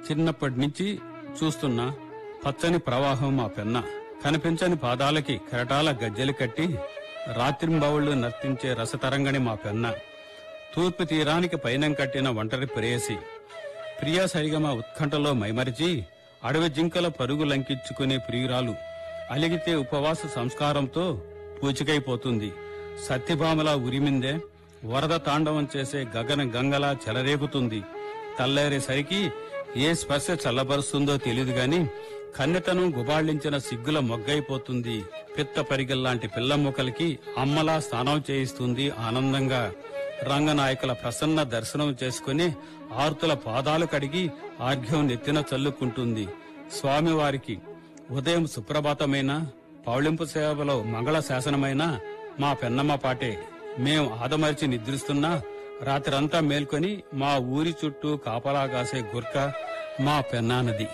చిన్నప్పటి నుంచి చూస్తున్న పచ్చని ప్రవాహం మా పెన్న కనిపించని పాదాలకి కెరటాల గజ్జెలు కట్టి రాత్రింబవళ్లు నర్తించే రసతరంగని మా పెన్న తూర్పు తీరానికి పైనం కట్టిన ఒంటరి ప్రేయసి ప్రియా సరిగమ ఉత్కంఠలో మైమరిచి అడవి జింకల పరుగు లంకించుకునే ప్రియురాలు అలిగితే ఉపవాస సంస్కారంతో పూచికైపోతుంది సత్యభామలా ఉరిమిందే వరద తాండవం చేసే గగన గంగలా చెలరేగుతుంది తల్లేరేసరికి ఏ స్పర్శ చల్లబరుస్తుందో తెలియదు గాని కన్నెతనం గుబాళించిన సిగ్గుల మొగ్గైపోతుంది పిత్త పరిగల్లాంటి పిల్ల మొక్కలకి అమ్మలా స్నానం చేయిస్తుంది ఆనందంగా రంగనాయకుల ప్రసన్న దర్శనం చేసుకుని ఆర్తుల పాదాలు కడిగి ఆర్ఘ్యం నెత్తిన చల్లుకుంటుంది స్వామివారికి ఉదయం సుప్రభాతమైన పౌళింపు సేవలో మంగళ శాసనమైన మా పెన్నమ్మ పాటే మేం ఆదమర్చి నిద్రిస్తున్నా రాత్రంతా మేల్కొని మా ఊరి చుట్టూ కాపలా కాసే గుర్క మా పెన్నానది